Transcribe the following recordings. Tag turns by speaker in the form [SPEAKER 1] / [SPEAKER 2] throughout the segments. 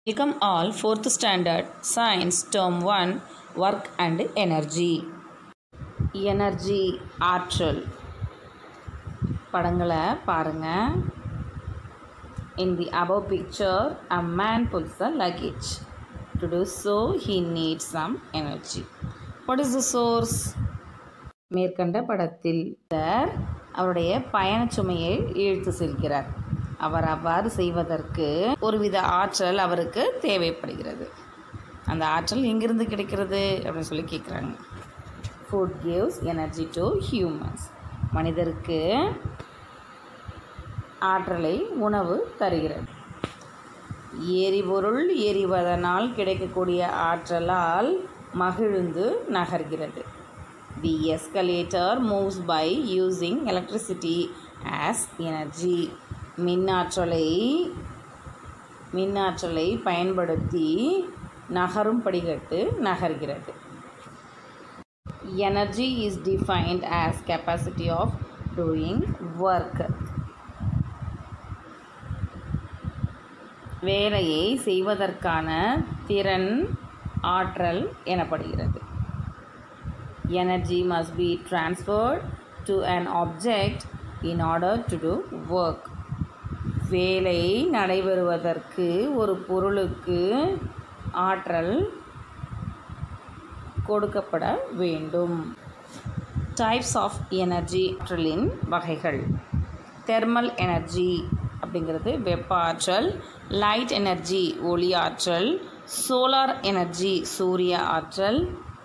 [SPEAKER 1] Welcome all 4th standard science term 1 work and energy energy ஆற்றல் படங்களை பாருங்க in the above picture a man pulls a luggage to do so he needs some energy what is the source மேற்கண்ட படத்தில் அவர் அவருடைய பயணச் சுமையை இழுத்து செல்கிறார் அவர் அவ்வாறு செய்வதற்கு ஒருவித ஆற்றல் அவருக்கு தேவைப்படுகிறது அந்த ஆற்றல் எங்கிருந்து கிடைக்கிறது அப்படின்னு சொல்லி கேட்குறாங்க food gives energy to humans மனிதருக்கு ஆற்றலை உணவு தருகிறது எரிபொருள் எரிவதனால் கிடைக்கக்கூடிய ஆற்றலால் மகிழ்ந்து நகர்கிறது the escalator moves by using electricity as energy மின்னாற்றலை மின்னாற்றலை பயன்படுத்தி நகரும் படிக்கட்டு நகர்கிறது energy is defined as capacity of doing work வேலையை செய்வதற்கான திறன் ஆற்றல் எனப்படுகிறது energy must be transferred to an object in order to do work வேலை நடைபெறுவதற்கு ஒரு பொருளுக்கு ஆற்றல் கொடுக்கப்பட வேண்டும் டைப்ஸ் ஆஃப் எனர்ஜி ஆற்றலின் வகைகள் தெர்மல் எனர்ஜி அப்படிங்கிறது வெப்ப ஆற்றல் லைட் எனர்ஜி ஒளி ஆற்றல் சோலார் எனர்ஜி சூரிய ஆற்றல்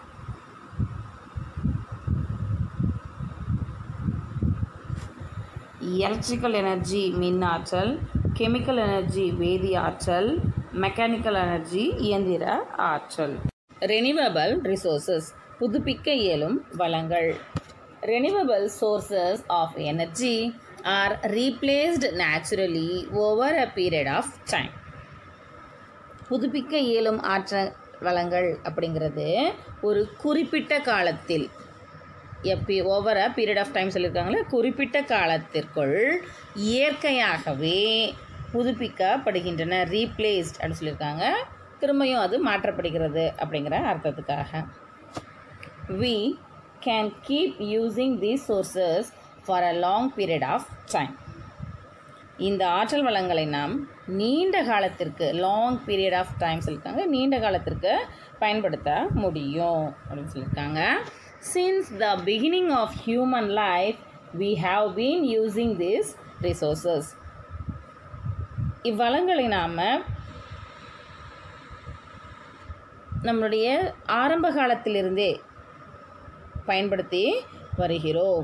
[SPEAKER 1] எலக்ட்ரிக்கல் எனர்ஜி மின் ஆற்றல் கெமிக்கல் எனர்ஜி வேதி ஆற்றல் மெக்கானிக்கல் எனர்ஜி இயந்திர ஆற்றல் ரெனிவபிள் ரிசோர்சஸ் புதுப்பிக்க இயலும் வளங்கள் renewable sources of energy are replaced naturally over a period of time புதுப்பிக்க இயலும் ஆற்றல் வளங்கள் அப்படிங்கிறது ஒரு குறிப்பிட்ட காலத்தில் எப்பி over a period of time சொல்லியிருக்காங்களே குறிப்பிட்ட காலத்திற்குள் இயற்கையாகவே புதுப்பிக்கப்படுகின்றன ரீப்ளேஸ்ட் அப்படின்னு சொல்லியிருக்காங்க திரும்பியும் அது மாற்றப்படுகிறது அப்படிங்கிற அர்த்தத்துக்காக we can keep using these sources for a long period of time இந்த ஆற்றல் வளங்களை நாம் நீண்ட காலத்திற்கு லாங் பீரியட் ஆஃப் டைம் சொல்லியிருக்காங்க நீண்ட காலத்திற்கு பயன்படுத்த முடியும் அப்படின்னு சொல்லியிருக்காங்க Since the beginning of human life, we have been using these resources. இவ்வளங்களை நாம் நம்மளுடைய ஆரம்ப காலத்திலிருந்தே பயன்படுத்தி வருகிறோம்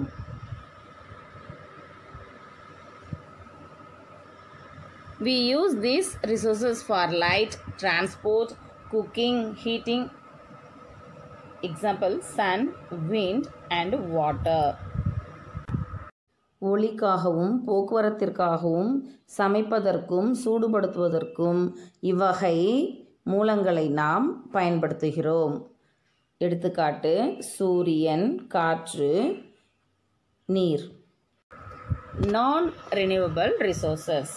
[SPEAKER 1] We use these resources for light, transport, cooking, heating, example sun wind and water ஒளிக்காகவும் போக்குவரத்திற்காகவும் சமைப்பதற்கும் சூடுபடுத்துவதற்கும் இவ்வகை மூலங்களை நாம் பயன்படுத்துகிறோம் எடுத்துக்காட்டு சூரியன் காற்று நீர் non renewable resources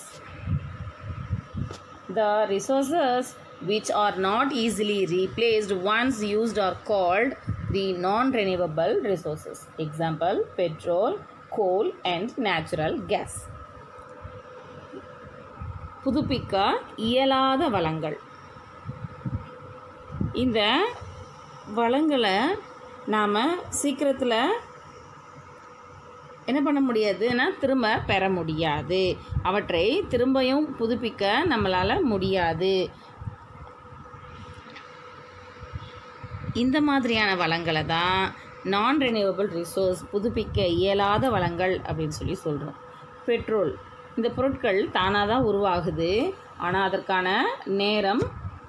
[SPEAKER 1] the resources which are not easily replaced once used are called the non-renewable resources. Example, petrol, coal and natural gas. புதுப்பிக்க இயலாத வளங்கள் இந்த வளங்களை நாம் சீக்கிரத்தில் என்ன பண்ண முடியாதுன்னா திரும்ப பெற முடியாது அவற்றை திரும்பியும் புதுப்பிக்க நம்மளால் முடியாது இந்த மாதிரியான வளங்களை தான் நான் ரெனியூவபிள் ரிசோர்ஸ் புதுப்பிக்க இயலாத வளங்கள் அப்படின்னு சொல்லி சொல்கிறோம் பெட்ரோல் இந்த பொருட்கள் தானாக தான் உருவாகுது ஆனால் அதற்கான நேரம்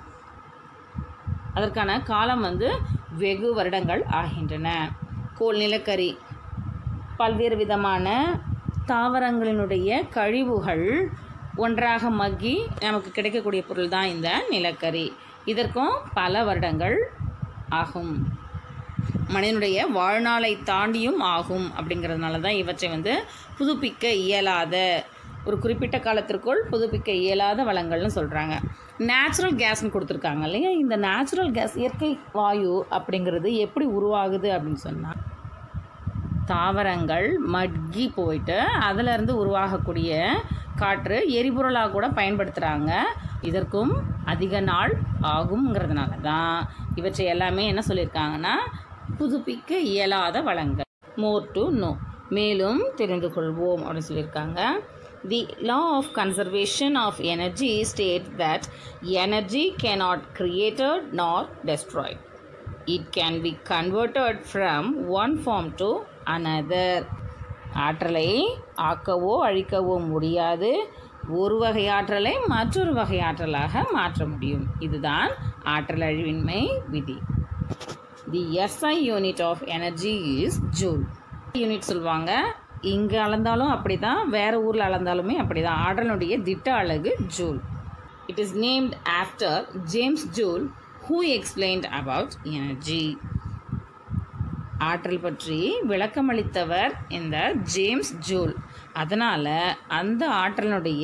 [SPEAKER 1] அதற்கான காலம் வந்து வெகு வருடங்கள் ஆகின்றன கோல் நிலக்கரி பல்வேறு விதமான தாவரங்களினுடைய கழிவுகள் ஒன்றாக மக்கி நமக்கு கிடைக்கக்கூடிய பொருள் தான் இந்த நிலக்கரி இதற்கும் பல வருடங்கள் ஆகும் மனிதனுடைய வாழ்நாளை தாண்டியும் ஆகும் அப்படிங்கிறதுனால தான் இவற்றை வந்து புதுப்பிக்க இயலாத ஒரு குறிப்பிட்ட காலத்திற்குள் புதுப்பிக்க இயலாத வளங்கள்னு சொல்கிறாங்க நேச்சுரல் கேஸ்னு கொடுத்துருக்காங்க இல்லையா இந்த நேச்சுரல் கேஸ் இயற்கை வாயு அப்படிங்கிறது எப்படி உருவாகுது அப்படின்னு சொன்னால் தாவரங்கள் மக்கி போயிட்டு அதிலிருந்து உருவாகக்கூடிய காற்று எரிபொருளாக கூட பயன்படுத்துகிறாங்க இதற்கும் அதிக நாள் ஆகுங்கிறதுனால தான் இவற்றை எல்லாமே என்ன சொல்லியிருக்காங்கன்னா புதுப்பிக்க இயலாத வளங்கள் மோர் டு நோ மேலும் தெரிந்து கொள்வோம் அப்படின்னு சொல்லியிருக்காங்க the law of conservation of energy state that energy cannot created nor destroyed it can be converted from one form to another ஆற்றலை ஆக்கவோ அழிக்கவோ முடியாது ஒரு வகை ஆற்றலை மற்றொரு வகை ஆற்றலாக மாற்ற முடியும் இதுதான் ஆற்றல் அழிவின்மை விதி the SI unit of energy is joule unit சொல்லுவாங்க இங்கே அளந்தாலும் அப்படி தான் வேறு ஊரில் அளந்தாலுமே அப்படி தான் ஆற்றலுடைய திட்ட அலகு joule it is named after James Joule who explained about energy ஆற்றல் பற்றி விளக்கமளித்தவர் இந்த ஜேம்ஸ் ஜூல் அதனால் அந்த ஆற்றலினுடைய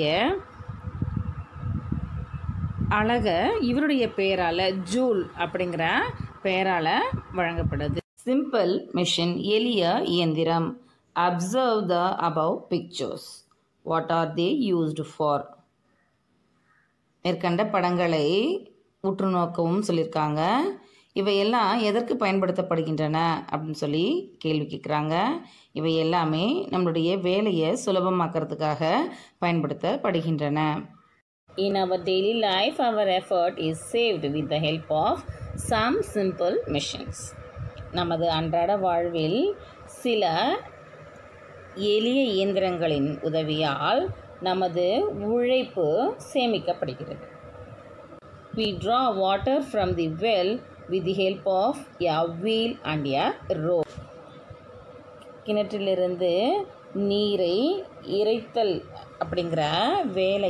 [SPEAKER 1] அழக இவருடைய பெயரால் ஜூல் அப்படிங்கிற பெயரால் வழங்கப்படுது சிம்பிள் மிஷின் எளிய இயந்திரம் observe the above pictures what are they used for மேற்கண்ட படங்களை உற்று நோக்கவும் சொல்லியிருக்காங்க இவையெல்லாம் எதற்கு பயன்படுத்தப்படுகின்றன அப்படின்னு சொல்லி கேள்வி கேட்குறாங்க இவை எல்லாமே நம்மளுடைய வேலையை சுலபமாக்கிறதுக்காக பயன்படுத்தப்படுகின்றன In our daily life, our effort is saved with the help of some simple machines. நமது அன்றாட வாழ்வில் சில எளிய இயந்திரங்களின் உதவியால் நமது உழைப்பு சேமிக்கப்படுகிறது We draw water from the well with the help of a wheel and a rope. கிணற்றிலிருந்து நீரை இறைத்தல் அப்படிங்கிற வேலை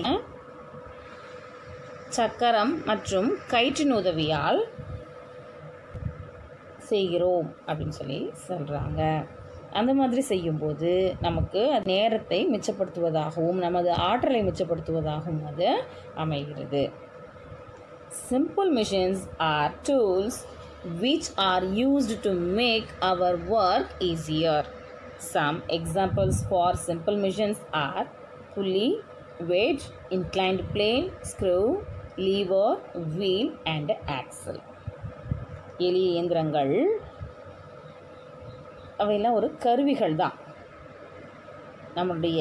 [SPEAKER 1] சக்கரம் மற்றும் கயிற்றின் உதவியால் செய்கிறோம் அப்படின்னு சொல்லி சொல்கிறாங்க அந்த மாதிரி செய்யும்போது நமக்கு நேரத்தை மிச்சப்படுத்துவதாகவும் நமது ஆற்றலை மிச்சப்படுத்துவதாகவும் அது அமைகிறது Simple machines are tools which are used to make our work easier. Some examples for simple machines are pulley, wedge, inclined plane, screw, lever, wheel and axle. எளிய இயந்திரங்கள் அவையெல்லாம் ஒரு கருவிகள் தான் நம்மளுடைய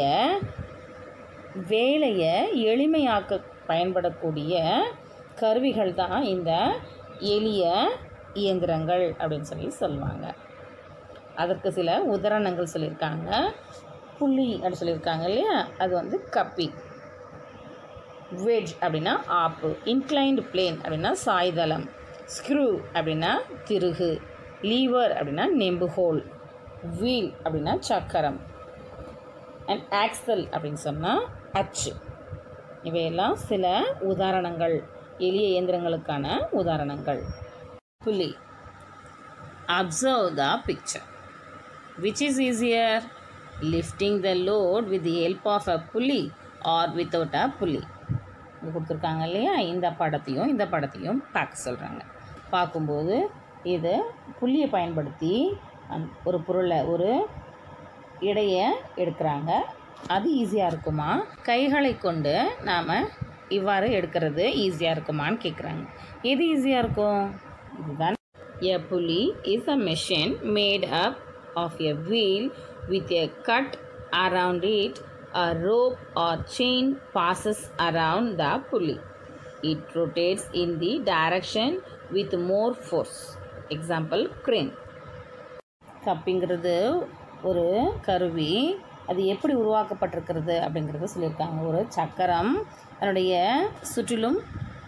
[SPEAKER 1] வேலையை எளிமையாக்க பயன்படக்கூடிய கருவிகள் தான் இந்த எளிய இயந்திரங்கள் அப்படின்னு சொல்லி சொல்லுவாங்க அதற்கு சில உதாரணங்கள் சொல்லியிருக்காங்க புள்ளி அப்படின்னு சொல்லியிருக்காங்க இல்லையா அது வந்து கப்பி வெஜ் அப்படின்னா ஆப்பு இன்க்ளைன்டு பிளேன் அப்படின்னா சாய்தளம் ஸ்க்ரூ அப்படின்னா திருகு லீவர் அப்படின்னா நெம்புகோல் வீல் அப்படின்னா சக்கரம் அண்ட் ஆக்சல் அப்படின்னு சொன்னால் அச்சு இவையெல்லாம் சில உதாரணங்கள் எளிய இயந்திரங்களுக்கான உதாரணங்கள் pulley observe the picture which is easier lifting the load with the help of a pulley or without a புள்ளி இது கொடுத்துருக்காங்க இல்லையா இந்த படத்தையும் இந்த படத்தையும் பார்க்க சொல்கிறாங்க பார்க்கும்போது இது புள்ளியை பயன்படுத்தி அந் ஒரு பொருளை ஒரு இடையை எடுக்கிறாங்க அது ஈஸியாக இருக்குமா கைகளை கொண்டு நாம் இவ்வாறு எடுக்கிறது ஈஸியாக இருக்குமான்னு கேட்குறாங்க எது ஈஸியாக இருக்கும் இதுதான் a pulley is a machine made up of a wheel with a cut around it a rope or chain passes around the pulley. It rotates in the direction with more force. Example crane. கப்பிங்கிறது ஒரு கருவி அது எப்படி உருவாக்கப்பட்டிருக்கிறது அப்படிங்கிறத சொல்லியிருக்காங்க ஒரு சக்கரம் அதனுடைய சுற்றிலும்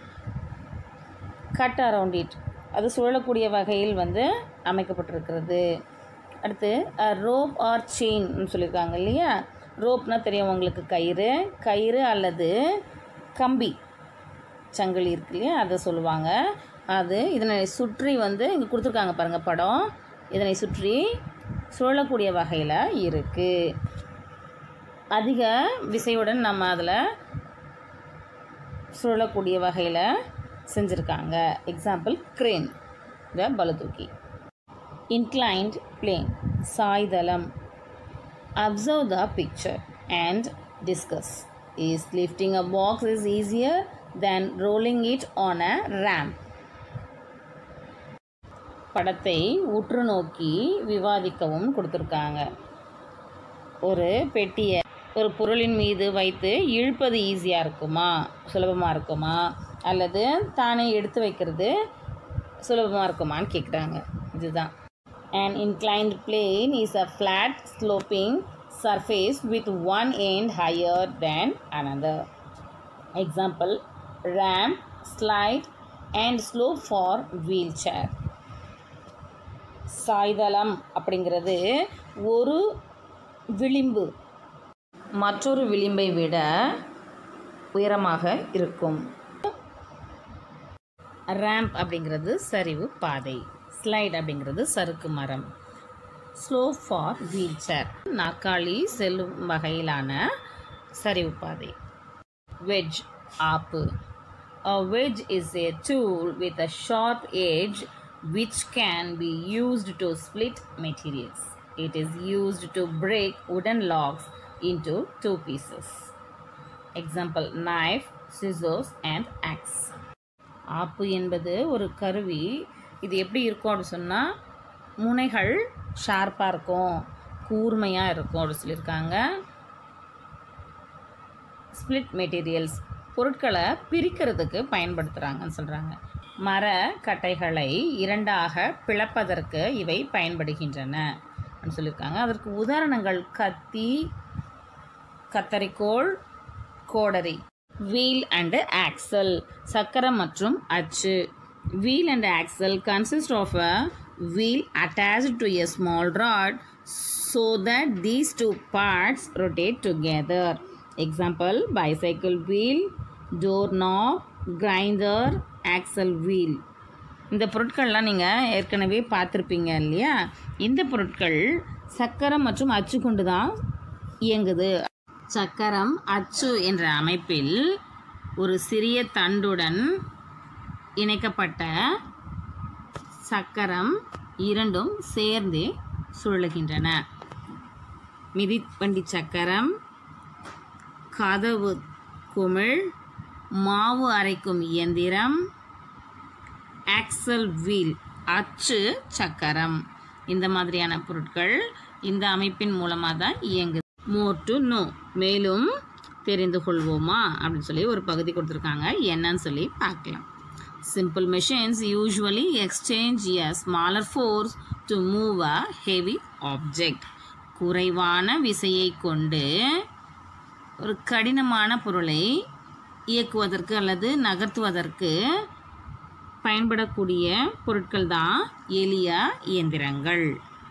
[SPEAKER 1] கட் அரவுண்ட் இட் அது சுழலக்கூடிய வகையில் வந்து அமைக்கப்பட்டிருக்கிறது அடுத்து ரோப் ஆர் செயின் சொல்லியிருக்காங்க இல்லையா ரோப்னா தெரியும் உங்களுக்கு கயிறு கயிறு அல்லது கம்பி சங்கிலி இருக்கு இல்லையா அதை சொல்லுவாங்க அது இதனை சுற்றி வந்து இங்கே கொடுத்துருக்காங்க பாருங்கள் படம் இதனை சுற்றி சுழலக்கூடிய வகையில் இருக்குது அதிக விசையுடன் நம்ம அதில் சுழலக்கூடிய வகையில் செஞ்சுருக்காங்க எக்ஸாம்பிள் crane இந்த பளுதூக்கி inclined plane சாய்தளம் observe the picture and discuss is lifting a box is easier than rolling it on a ramp படத்தை உற்று நோக்கி விவாதிக்கவும் கொடுத்துருக்காங்க ஒரு பெட்டியை ஒரு பொருளின் மீது வைத்து இழுப்பது ஈஸியாக இருக்குமா சுலபமாக இருக்குமா அல்லது தானே எடுத்து வைக்கிறது சுலபமாக இருக்குமான்னு கேட்குறாங்க இதுதான் An inclined plane is a flat sloping surface with one end higher than another. Example ramp, slide, and slope for wheelchair. சாய்தளம் அப்படிங்கிறது ஒரு விளிம்பு மற்றொரு விளிம்பை விட உயரமாக இருக்கும் ரேம்ப் அப்படிங்கிறது சரிவு பாதை ஸ்லைட் அப்படிங்கிறது சறுக்கு மரம் ஸ்லோ ஃபார் வீல் சேர் நாற்காலி செல்லும் வகையிலான சரிவு பாதை வெஜ் ஆப்பு A wedge is a tool with a sharp edge which can be used to split materials. It is used to break wooden logs into two pieces. Example knife, scissors, and axe. ஆப்பு என்பது ஒரு கருவி இது எப்படி இருக்கும் அப்படின்னு சொன்னால் முனைகள் ஷார்ப்பாக இருக்கும் கூர்மையாக இருக்கும் அப்படின்னு சொல்லியிருக்காங்க ஸ்பிளிட் மெட்டீரியல்ஸ் பொருட்களை பிரிக்கிறதுக்கு பயன்படுத்துகிறாங்கன்னு சொல்கிறாங்க மர கட்டைகளை இரண்டாக பிளப்பதற்கு இவை பயன்படுகின்றன அப்படின்னு சொல்லியிருக்காங்க அதற்கு உதாரணங்கள் கத்தி கத்தரிக்கோல் கோடரி வீல் அண்டு ஆக்சல் சக்கரம் மற்றும் அச்சு wheel and axle consist of a wheel attached to a small rod so that these two parts rotate together. Example bicycle wheel, doorknob, grinder, axle wheel. இந்த பொருட்கள்லாம் நீங்கள் ஏற்கனவே பார்த்துருப்பீங்க இல்லையா இந்த பொருட்கள் சக்கரம் மற்றும் அச்சு கொண்டு தான் இயங்குது சக்கரம் அச்சு என்ற அமைப்பில் ஒரு சிறிய தண்டுடன் இணைக்கப்பட்ட சக்கரம் இரண்டும் சேர்ந்து சுழலுகின்றன மிதிவண்டி சக்கரம் கதவு குமிழ் மாவு அரைக்கும் இயந்திரம் ஆக்சல் வீல் அச்சு சக்கரம் இந்த மாதிரியான பொருட்கள் இந்த அமைப்பின் மூலமாக தான் இயங்குது மோர் டு நோ மேலும் தெரிந்து கொள்வோமா அப்படின்னு சொல்லி ஒரு பகுதி கொடுத்துருக்காங்க என்னன்னு சொல்லி பார்க்கலாம் Simple machines usually exchange a smaller force to move a heavy object. குறைவான விசையை கொண்டு ஒரு கடினமான பொருளை இயக்குவதற்கு அல்லது நகர்த்துவதற்கு பயன்படக்கூடிய பொருட்கள் தான் எளிய இயந்திரங்கள்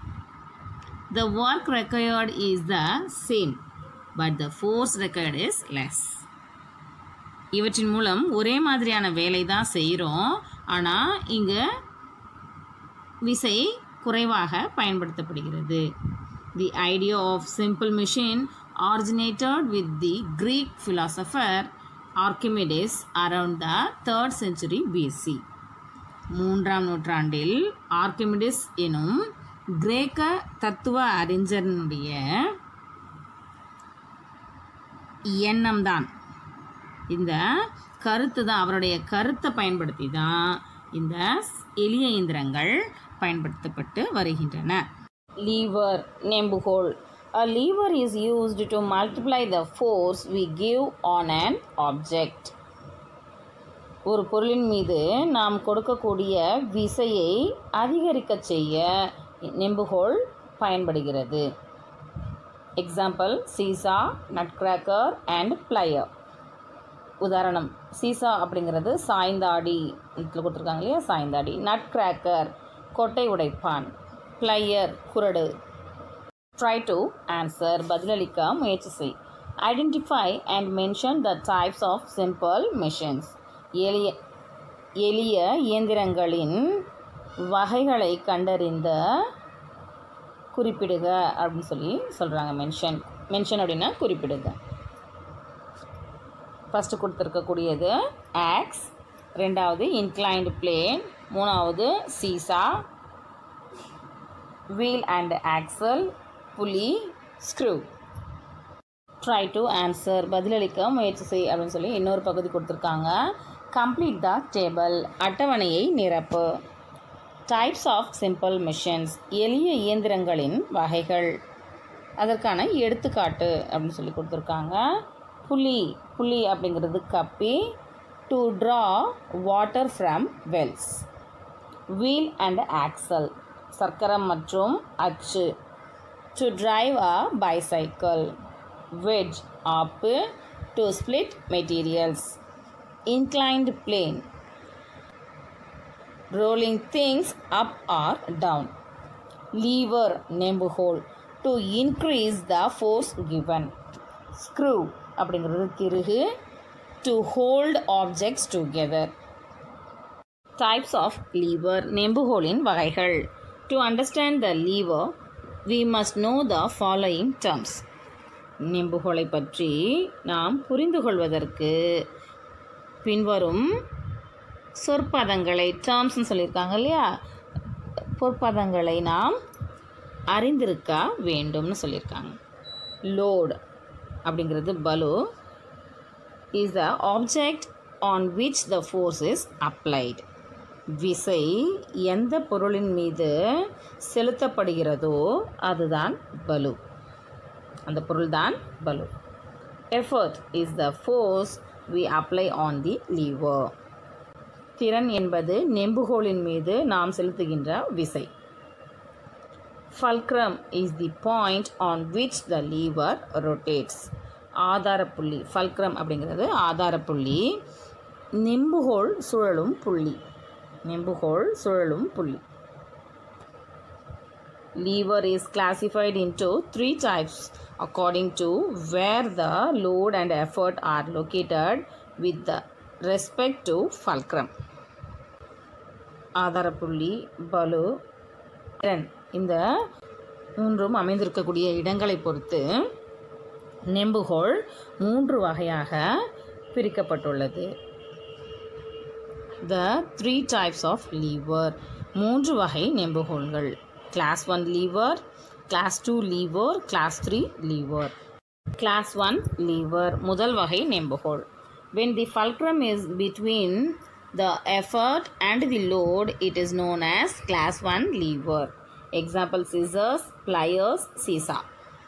[SPEAKER 1] The work required is the same, but the force required is less. இவற்றின் மூலம் ஒரே மாதிரியான வேலை தான் செய்கிறோம் ஆனால் இங்கே விசை குறைவாக பயன்படுத்தப்படுகிறது the idea of simple machine originated with the Greek philosopher Archimedes around the third century BC மூன்றாம் நூற்றாண்டில் ஆர்கிமிடிஸ் எனும் கிரேக்க தத்துவ அறிஞனுடைய எண்ணம்தான் இந்த கருத்து தான் அவருடைய கருத்தை பயன்படுத்தி தான் இந்த எளிய இயந்திரங்கள் பயன்படுத்தப்பட்டு வருகின்றன லீவர் நெம்புகோல் A lever is used to multiply the force we give on an object. ஒரு பொருளின் மீது நாம் கொடுக்கக்கூடிய விசையை அதிகரிக்க செய்ய நெம்புகோல் பயன்படுகிறது example seesaw nutcracker and plier உதாரணம் சீசா அப்படிங்கிறது சாய்ந்தாடி இதில் கொடுத்துருக்காங்க இல்லையா சாய்ந்தாடி நட் கிராக்கர் கொட்டை உடைப்பான் பிளையர் குரடு ட்ரை டு ஆன்சர் பதிலளிக்க முயற்சி செய் identify and mention the types of simple machines எளிய எளிய இயந்திரங்களின் வகைகளை கண்டறிந்த குறிப்பிடுக அப்படின்னு சொல்லி சொல்கிறாங்க மென்ஷன் மென்ஷன் அப்படின்னா குறிப்பிடுங்க ஃபஸ்ட்டு கொடுத்துருக்கக்கூடியது ஆக்ஸ் ரெண்டாவது இன்க்ளைன்டு பிளேன் மூணாவது seesaw wheel and axle pulley screw try to answer பதிலளிக்க முயற்சி செய் அப்படின்னு சொல்லி இன்னொரு பகுதி கொடுத்துருக்காங்க கம்ப்ளீட் த டேபிள் அட்டவணையை நிரப்பு டைப்ஸ் ஆஃப் சிம்பிள் மிஷின்ஸ் எளிய இயந்திரங்களின் வகைகள் அதற்கான எடுத்துக்காட்டு அப்படின்னு சொல்லி கொடுத்துருக்காங்க புலி புலி அப்படிங்கிறது கப்பி to draw water from wells wheel and axle சக்கரம் மற்றும் அச்சு to drive a bicycle wedge ஆப்பு to split materials inclined plane rolling things up or down. Lever, நெம்புகோல் to increase the force given. Screw அப்படிங்கிறது திருகு to hold objects together. Types of lever, நெம்புகோலின் வகைகள். To understand the lever, we must know the following terms. நெம்புகோலை பற்றி நாம் புரிந்து கொள்வதற்கு பின்வரும் சொற்பதங்களை டேர்ம்ஸ்னு சொல்லியிருக்காங்க இல்லையா பொற்பதங்களை நாம் அறிந்திருக்க வேண்டும்னு சொல்லியிருக்காங்க லோட் அப்படிங்கிறது பலு is the object on which the force is applied விசை எந்த பொருளின் மீது செலுத்தப்படுகிறதோ அதுதான் பலு அந்த பொருள் தான் பலு effort is the force we apply on the lever திறன் என்பது நெம்புகோலின் மீது நாம் செலுத்துகின்ற விசை fulcrum is the point on which the lever rotates ஆதாரப்புள்ளி ஃபல்க்ரம் அப்படிங்கிறது ஆதாரப்புள்ளி நெம்புகோல் சுழலும் புள்ளி நெம்புகோல் சுழலும் புள்ளி lever is classified into three types according to where the load and effort are located with the respect to fulcrum ஆதாரப்புள்ளி பலு திறன் இந்த மூன்றும் அமைந்திருக்கக்கூடிய இடங்களை பொறுத்து நெம்புகோல் மூன்று வகையாக பிரிக்கப்பட்டுள்ளது the three types of lever மூன்று வகை நெம்புகோல்கள் class one lever class two lever class three lever class one lever முதல் வகை நெம்புகோல் when the fulcrum is between the effort and the load it is known as class 1 lever example scissors pliers seesaw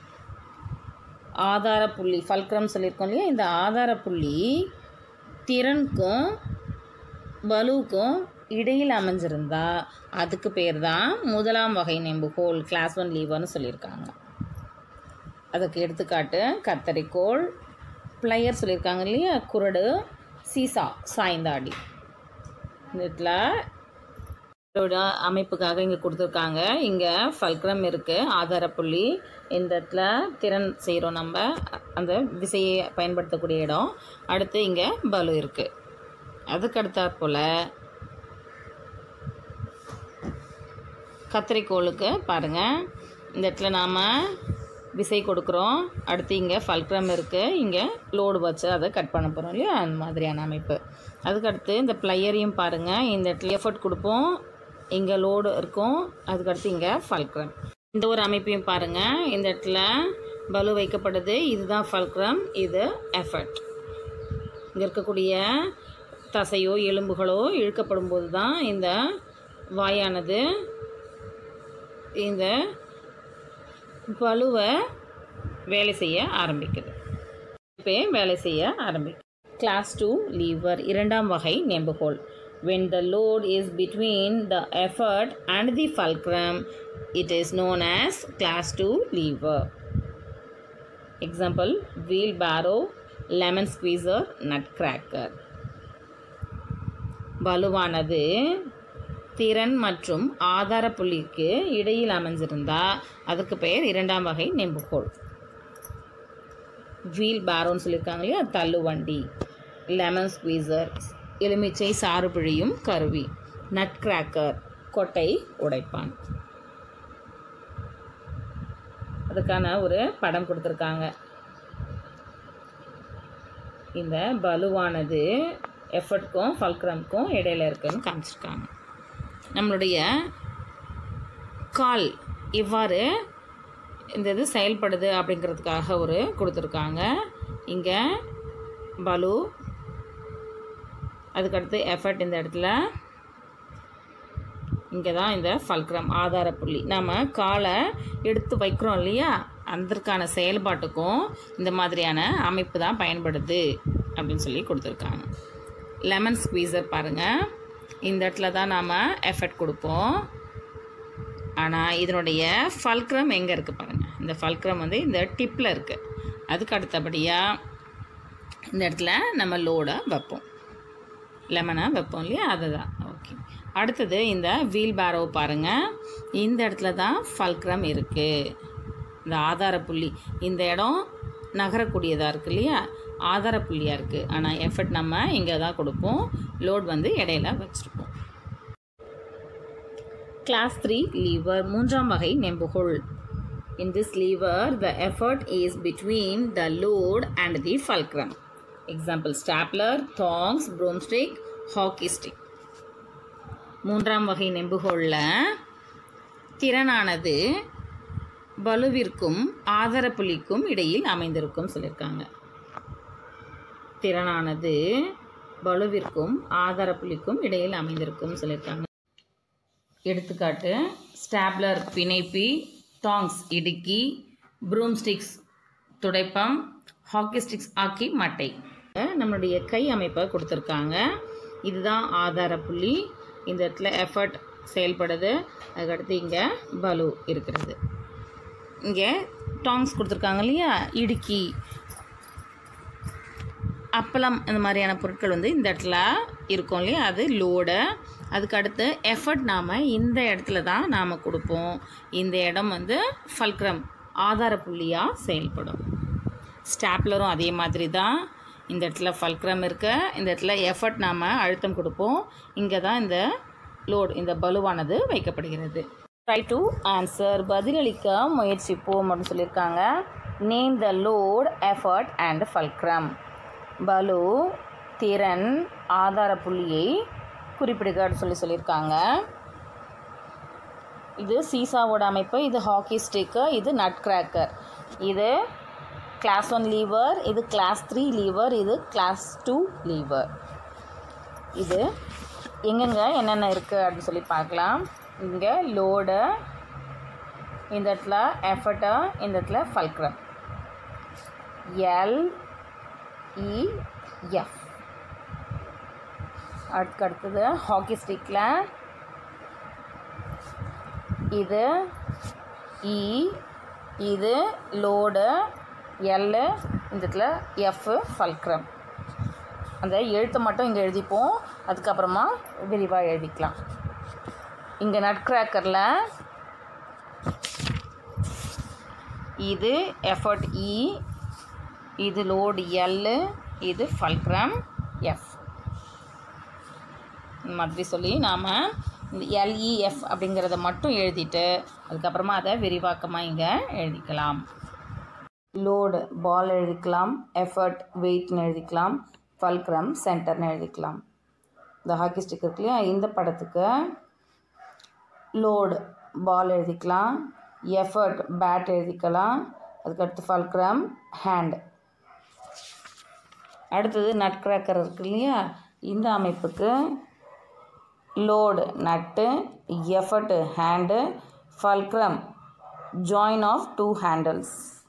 [SPEAKER 1] ஆதார புள்ளி fulcrum சொல்லியிருக்கோம் இல்லையா இந்த ஆதார புள்ளி திறனுக்கும் பலுவுக்கும் இடையில் அமைஞ்சிருந்தா அதுக்கு பேர் தான் முதலாம் வகை நெம்புகோல் கிளாஸ் ஒன் லீவர்னு சொல்லியிருக்காங்க அதுக்கு எடுத்துக்காட்டு கத்தரிக்கோல் பிளையர் சொல்லியிருக்காங்க இல்லையா குரடு சீசா சாய்ந்தாடி இந்த இடத்துல இதோட அமைப்புக்காக இங்கே கொடுத்துருக்காங்க இங்கே ஃபல்க்ரம் இருக்குது ஆதாரப்புள்ளி இந்த இடத்துல திறன் செய்கிறோம் நம்ம அந்த விசையை பயன்படுத்தக்கூடிய இடம் அடுத்து இங்கே பலு இருக்குது அதுக்கு அடுத்தாற்போல் கத்திரிக்கோளுக்கு பாருங்கள் இந்த இடத்துல நாம் விசை கொடுக்குறோம் அடுத்து இங்கே ஃபல்க்ரம் இருக்குது இங்கே லோடு வச்சு அதை கட் பண்ண போகிறோம் இல்லையா அந்த மாதிரியான அமைப்பு அதுக்கடுத்து இந்த ப்ளையரையும் பாருங்கள் இந்த இடத்துல எஃபர்ட் கொடுப்போம் இங்கே லோடு இருக்கும் அதுக்கடுத்து இங்கே ஃபல்க்ரம் இந்த ஒரு அமைப்பையும் பாருங்கள் இந்த இடத்துல பலு வைக்கப்படுது இதுதான் ஃபல்க்ரம் இது எஃபர்ட் இங்கே இருக்கக்கூடிய தசையோ எலும்புகளோ இழுக்கப்படும் போது தான் இந்த வாயானது இந்த பலுவை வேலை செய்ய ஆரம்பிக்குது இப்போ வேலை செய்ய ஆரம்பிக்கும் கிளாஸ் டூ லீவர் இரண்டாம் வகை நெம்புகோல் when the load is between the effort and the fulcrum it is known as class 2 lever example wheelbarrow lemon squeezer nutcracker வலுவானது திறன் மற்றும் ஆதார புள்ளிக்கு இடையில் அமைஞ்சிருந்தா அதுக்கு பெயர் இரண்டாம் வகை நெம்புகோல் வீல் பேரோன்னு சொல்லியிருக்காங்க இல்லையா தள்ளுவண்டி லெமன் ஸ்குவீசர் எலுமிச்சை சாறு பிழியும் கருவி நட் கிராக்கர் கொட்டை உடைப்பான் அதுக்கான ஒரு படம் கொடுத்துருக்காங்க இந்த பலுவானது எஃபர்ட்க்கும் ஃபல்க்ரம்க்கும் இடையில இருக்குன்னு காமிச்சிருக்காங்க நம்மளுடைய கால் இவ்வாறு இந்த இது செயல்படுது அப்படிங்கிறதுக்காக ஒரு கொடுத்துருக்காங்க இங்கே பலு அதுக்கடுத்து எஃபர்ட் இந்த இடத்துல இங்கே தான் இந்த ஃபல்க்ரம் ஆதார புள்ளி நம்ம காலை எடுத்து வைக்கிறோம் இல்லையா அதற்கான செயல்பாட்டுக்கும் இந்த மாதிரியான அமைப்பு தான் பயன்படுது அப்படின்னு சொல்லி கொடுத்துருக்காங்க லெமன் ஸ்குவீசர் பாருங்கள் இந்த இடத்துல தான் நாம் எஃபர்ட் கொடுப்போம் ஆனால் இதனுடைய ஃபல்க்ரம் எங்கே இருக்குது பாருங்கள் இந்த ஃபல்க்ரம் வந்து இந்த டிப்பில் இருக்குது அதுக்கு அடுத்தபடியாக இந்த இடத்துல நம்ம லோடை வைப்போம் லெமனை வைப்போம் இல்லையா அதுதான் ஓகே அடுத்தது இந்த வீல் பேரோ பாருங்கள் இந்த இடத்துல தான் ஃபல்க்ரம் இருக்குது இந்த ஆதார புள்ளி இந்த இடம் நகரக்கூடியதாக இருக்குது இல்லையா ஆதார புள்ளியாக இருக்குது ஆனால் எஃபர்ட் நம்ம இங்கே தான் கொடுப்போம் லோட் வந்து இடையில வச்சுருப்போம் கிளாஸ் த்ரீ லீவர் மூன்றாம் வகை நெம்புகோல் in this lever the effort is between the load and the fulcrum example stapler tongs broomstick hockey stick மூன்றாம் வகை நெம்புகோலில் திறனானது பலுவிற்கும் ஆதார புள்ளிக்கும் இடையில் அமைந்திருக்கும் சொல்லியிருக்காங்க திறனானது பலுவிற்கும் ஆதார புள்ளிக்கும் இடையில் அமைந்திருக்கும் சொல்லியிருக்காங்க எடுத்துக்காட்டு ஸ்டாப்லர் பிணைப்பி டாங்ஸ் இடுக்கி ப்ரூம்ஸ்டிக்ஸ் துடைப்பம் ஹாக்கி ஸ்டிக்ஸ் ஆக்கி மட்டை நம்மளுடைய கை அமைப்பை கொடுத்துருக்காங்க இதுதான் ஆதார புள்ளி இந்த இடத்துல எஃபர்ட் செயல்படுது அதுக்கடுத்து இங்கே பலு இருக்கிறது இங்கே டாங்ஸ் கொடுத்துருக்காங்க இல்லையா இடுக்கி அப்பளம் இந்த மாதிரியான பொருட்கள் வந்து இந்த இடத்துல இருக்கும் இல்லையா அது லோடு அதுக்கு அடுத்து எஃபர்ட் நாம் இந்த இடத்துல தான் நாம் கொடுப்போம் இந்த இடம் வந்து ஃபல்க்ரம் ஆதார புள்ளியாக செயல்படும் ஸ்டாப்லரும் அதே மாதிரி தான் இந்த இடத்துல ஃபல்க்ரம் இருக்க இந்த இடத்துல எஃபர்ட் நாம் அழுத்தம் கொடுப்போம் இங்கே தான் இந்த லோட் இந்த பலுவானது வைக்கப்படுகிறது ட்ரை டு ஆன்சர் பதிலளிக்க முயற்சிப்போம் அப்படின்னு சொல்லியிருக்காங்க name the load effort and fulcrum பலு திறன் ஆதார புள்ளியை குறிப்பிடுக அப்படின்னு சொல்லி சொல்லியிருக்காங்க இது சீசாவோட அமைப்பு இது ஹாக்கி ஸ்டிக்கு இது நட் கிராக்கர் இது கிளாஸ் ஒன் லீவர் இது கிளாஸ் த்ரீ லீவர் இது கிளாஸ் டூ லீவர் இது எங்கெங்க என்னென்ன இருக்குது அப்படின்னு சொல்லி பார்க்கலாம் இங்கே லோடு இந்த இடத்துல எஃபர்ட்டா இந்த இடத்துல ஃபல்க்ரம் எல் இஎஃப் அதுக்கு அடுத்தது ஹாக்கி ஸ்டிக்கில் இது இ இது லோடு எல்லு இந்த இடத்துல எஃப் ஃபல்க்ரம் அந்த எழுத்தை மட்டும் இங்கே எழுதிப்போம் அதுக்கப்புறமா விரிவாக எழுதிக்கலாம் இங்கே நட் கிராக்கரில் இது எஃபர்ட் இ இது லோடு எல்லு இது ஃபல்க்ரம் எஃப் இந்த மாதிரி சொல்லி நாம் இந்த எல்இஎஃப் அப்படிங்கிறத மட்டும் எழுதிட்டு அதுக்கப்புறமா அதை விரிவாக்கமாக இங்கே எழுதிக்கலாம் லோடு பால் எழுதிக்கலாம் எஃபர்ட் வெயிட்னு எழுதிக்கலாம் ஃபல்க்ரம் சென்டர்னு எழுதிக்கலாம் இந்த ஹாக்கி ஸ்டிக் இருக்கு இல்லையா இந்த படத்துக்கு லோடு பால் எழுதிக்கலாம் எஃபர்ட் பேட் எழுதிக்கலாம் அதுக்கடுத்து ஃபல்க்ரம் ஹேண்ட் அடுத்தது நட் கிராக்கர் இருக்கு இல்லையா இந்த அமைப்புக்கு load nut effort hand fulcrum join of two handles